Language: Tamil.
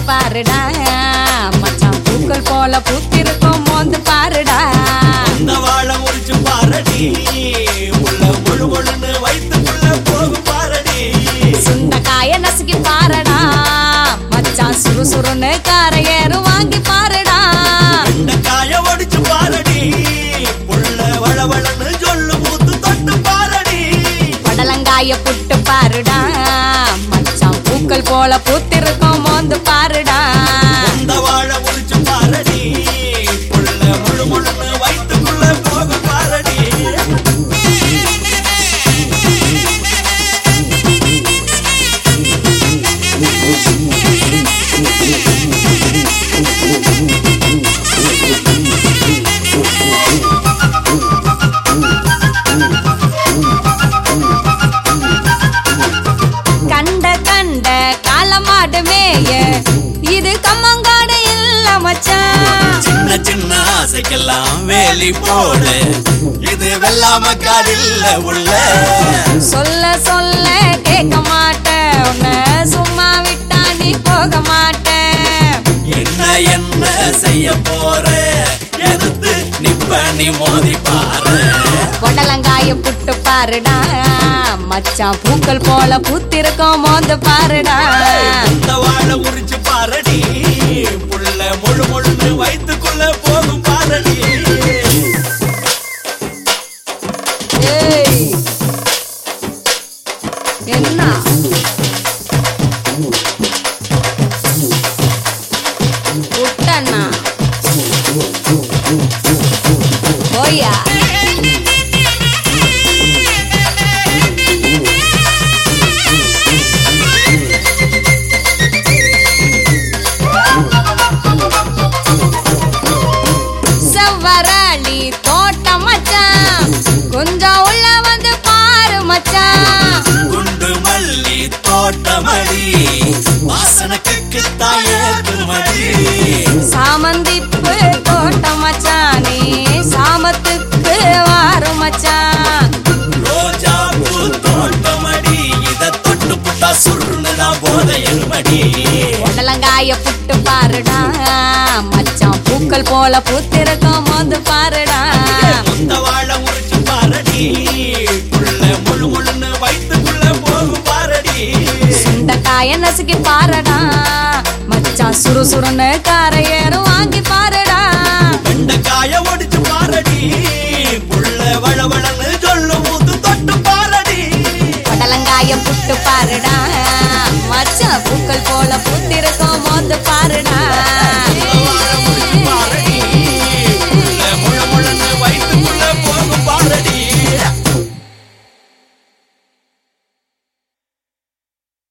பாருடா மச்சான் பூக்கள் போல பூத்திருக்கும் மோந்து பாருடா இந்த வாழை முறிச்சு பாரடி உள்ள முழு முழுன்னு வயிற்றுக்குள்ள போகும் பாரடி சுண்டக்காய நசுக்கி பாருடா மச்சான் சுறுசுறுன்னு காரை ஏறும் வாங்கி பாருடா இந்த காய ஒடிச்சு பாரடி உள்ள வளவளன்னு சொல்லு மூத்து தொட்டு பாரடி படலங்காய புட்டு பாருடா மச்சான் பூக்கள் போல பூத்திருக்கும் மோந்து பாருடா இந்த வாழை முறிச்சு பாரடி உள்ள முழு முழுன்னு வயிற்றுக்குள்ள போகும் பாரடி கண்ட கண்ட காலமாடு மேய இது கம்மங்காடு இல்ல மச்சான் சின்ன சின்ன ஆசைக்கெல்லாம் வேலி போடு இது வெள்ளாம காடில்ல உள்ள சொல்ல சொல்ல கேட்க மாட்டேன் உன்னை சும்மா விட்டா நீ போக மாட்டேன் என்ன என்ன செய்ய போற எதிர்த்து நிப்ப நீ மோதி பாரு பொடலங்காய புட்டு பாருடா மச்சான் பூக்கள் போல பூத்திருக்கோம் மோந்து பாருடா இந்த வாழை உரிச்சு பாரடி புள்ள முழு முழுன்னு வயிற்றுக்குள்ள போகும் பாரடி ஏய். என்ன புட்டண்ணா போயா செவ்வரளி தோட்டம் மச்சான் கொஞ்சம் உள்ள வந்து பாரு மச்சான் குண்டு மல்லி தோட்டமடி வாசனக்கு தாயது மடி சாமந்திப்பு தோட்டம் மச்சான் நீ சாமத்துக்கு வாரு மச்சான் ரோஜா பூ தோட்டமடி இத தொட்டு புட்டா சுருணுதான் போதையல் மடி உடலங்காய புட்டு பாருடா மச்சான் பூக்கள் போல பூத்திருக்கும் போது பாருடா முந்த வாழை முறிச்சு பாரடி புள்ள முழு முழுன்னு வயிற்றுக்குள்ள போகும் பாரடி சுண்டக்காய நசுக்கி பாருடா மச்சான் சுறுசுறுன்னு காரை ஏறும் வாங்கி பாரு